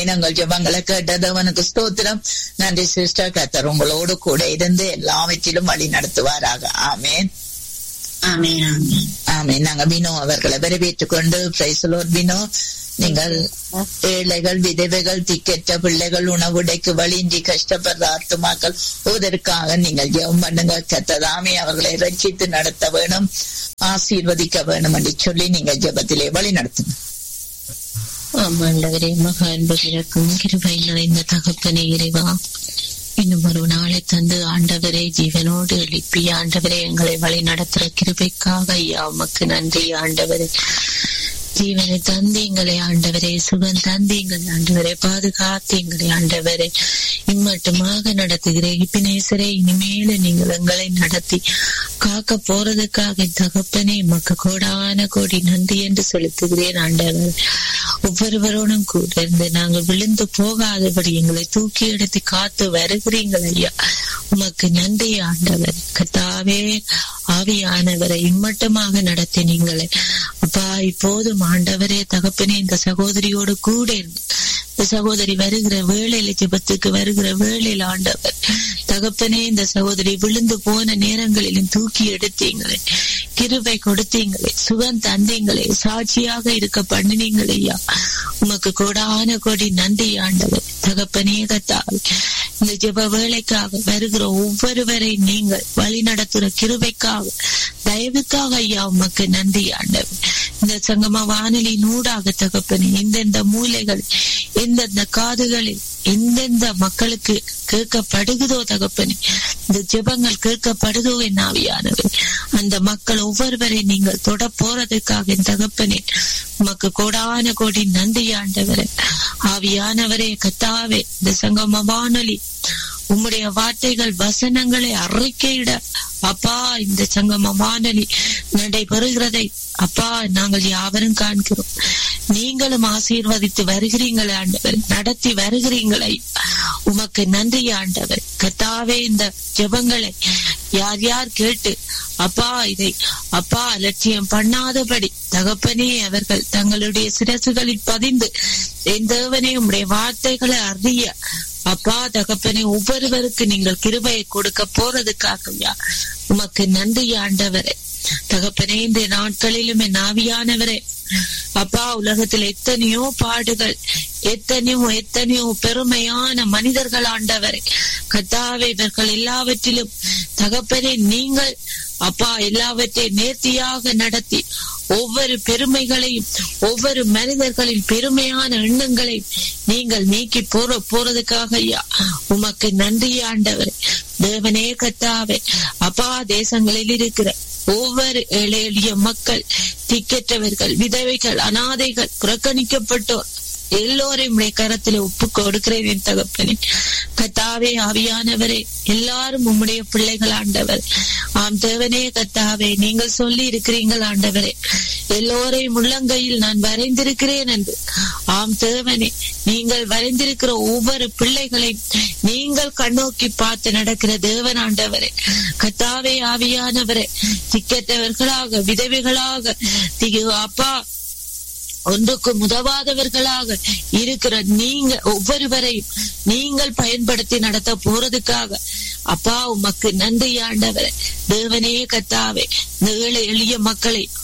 நாங்கள் ஜெபங்களை கேட்டது அவனுக்கு ஸ்தோத்திரம் நன்றி சிஸ்டர் கத்தர் உங்களோடு கூட இருந்து எல்லாவற்றிலும் வழி நடத்துவாராக ஆமேன் ஆமென் ஆமென் ஆமேன் நாங்க வினோ அவர்களை வரவேற்றுக் கொண்டு பிரைசலோர் வினோ நீங்கள் ஏழைகள் விதவைகள் திக்கற்ற பிள்ளைகள் உணவுடைக்கு வழியின்றி கஷ்டப்படுற ஆத்துமாக்கள் இதற்காக நீங்கள் ஜெபம் பண்ணுங்க கத்ததாமே அவர்களை ரட்சித்து நடத்த வேணும் ஆசீர்வதிக்க வேணும் என்று சொல்லி நீங்கள் ஜெபத்திலே வழி நடத்துங்க ஆமாண்டவரே மகா அன்பு இறக்கும் கிருபை நிறைந்த தகப்பனே இறைவா இன்னும் ஒரு நாளை தந்து ஆண்டவரே ஜீவனோடு எழுப்பி ஆண்டவரே எங்களை வழி நடத்துற கிருபைக்காக ஐயா உமக்கு நன்றி ஆண்டவரே ஜீவனை தந்தீங்களே ஆண்டவரே சுகம் தந்தீங்கள் ஆண்டவரே பாதுகாத்தீங்களே ஆண்டவரே இம்மட்டுமாக நடத்துகிற இப்பினேசரே இனிமேல நீங்கள் எங்களை நடத்தி காக்க போறதுக்காக தகப்பனே மக்க கோடான கோடி நன்றி என்று செலுத்துகிறேன் ஆண்டவர் ஒவ்வொருவரோடும் கூட இருந்து நாங்கள் விழுந்து போகாதபடி எங்களை தூக்கி எடுத்து காத்து வருகிறீங்கள் ஐயா உமக்கு நன்றி ஆண்டவர் கத்தாவே ஆவியானவரை இம்மட்டமாக நடத்தினீங்களே அப்பா இப்போதும் ஆண்டவரே தகப்பனே இந்த சகோதரியோடு கூட இருந்து இந்த சகோதரி வருகிற வேளையில ஜெபத்துக்கு வருகிற வேளையில் ஆண்டவர் தகப்பனே இந்த சகோதரி விழுந்து போன நேரங்களிலும் தூக்கி எடுத்தீங்களே கிருபை கொடுத்தீங்களே சுகம் தந்தீங்களே சாட்சியாக இருக்க பண்ணினீங்களே ஐயா உமக்கு கோடான கோடி நன்றி ஆண்டவர் தகப்பனே கத்தால் இந்த ஜெப வேலைக்காக வருகிற ஒவ்வொருவரை நீங்கள் வழி நடத்துற கிருபைக்காக தயவுக்காக ஐயா உமக்கு நன்றி ஆண்டவர் இந்த சங்கம வானொலி நூடாக தகப்பனே எந்தெந்த மூலைகள் எந்தெந்த காதுகளில் எந்தெந்த மக்களுக்கு கேட்கப்படுகுதோ தகப்பனே இந்த ஜெபங்கள் கேட்கப்படுதோ என் ஆவியானவர் அந்த மக்கள் ஒவ்வொருவரை நீங்கள் தொட போறதுக்காக என் தகப்பனே உமக்கு கோடான கோடி நன்றி ஆண்டவரே ஆவியானவரே கத்தாவே இந்த சங்கம வானொலி உம்முடைய வார்த்தைகள் வசனங்களை அறிக்கையிட அப்பா இந்த சங்கம வானொலி நடைபெறுகிறதை அப்பா நாங்கள் யாவரும் காண்கிறோம் நீங்களும் ஆசீர்வதித்து வருகிறீங்களே ஆண்டவர் நடத்தி வருகிறீங்களே உமக்கு நன்றி ஆண்டவர் கத்தாவே இந்த ஜெபங்களை யார் யார் கேட்டு அப்பா இதை அப்பா அலட்சியம் பண்ணாதபடி தகப்பனே அவர்கள் தங்களுடைய சிரசுகளில் பதிந்து என் தேவனே உம்முடைய வார்த்தைகளை அறிய அப்பா தகப்பனே ஒவ்வொருவருக்கு நீங்கள் கிருபையை கொடுக்க போறதுக்காக உமக்கு நன்றி ஆண்டவரே தகப்பனே இந்த நாட்களிலும் என் ஆவியானவரே அப்பா உலகத்தில் எத்தனையோ பாடுகள் எத்தனையோ எத்தனையோ பெருமையான மனிதர்கள் ஆண்டவரே கத்தாவே இவர்கள் எல்லாவற்றிலும் தகப்பனே நீங்கள் அப்பா எல்லாவற்றையும் நேர்த்தியாக நடத்தி ஒவ்வொரு பெருமைகளையும் ஒவ்வொரு மனிதர்களின் பெருமையான எண்ணங்களையும் நீங்கள் நீக்கி போற போறதுக்காக ஐயா உமக்கு நன்றி ஆண்டவர் தேவனே கத்தாவே அப்பா தேசங்களில் இருக்கிற ஒவ்வொரு ஏழை எளிய மக்கள் திக்கற்றவர்கள் விதவைகள் அனாதைகள் புறக்கணிக்கப்பட்டோர் எல்லோரையும் உடைய கரத்துல ஒப்பு கொடுக்கிறேன் என் தகப்பனே கத்தாவே ஆவியானவரே எல்லாரும் உம்முடைய பிள்ளைகள் ஆண்டவர் ஆம் தேவனே கத்தாவே நீங்கள் சொல்லி இருக்கிறீங்கள் ஆண்டவரே எல்லோரையும் உள்ளங்கையில் நான் வரைந்திருக்கிறேன் என்று ஆம் தேவனே நீங்கள் வரைந்திருக்கிற ஒவ்வொரு பிள்ளைகளையும் நீங்கள் கண்ணோக்கி பார்த்து நடக்கிற தேவன் ஆண்டவரே கத்தாவே ஆவியானவரே திக்கற்றவர்களாக விதவைகளாக அப்பா ஒன்றுக்கு உதவாதவர்களாக இருக்கிற நீங்க ஒவ்வொருவரையும் நீங்கள் பயன்படுத்தி நடத்த போறதுக்காக அப்பா உமக்கு நன்றி ஆண்டவரே தேவனே கத்தாவே இந்த ஏழை எளிய மக்களை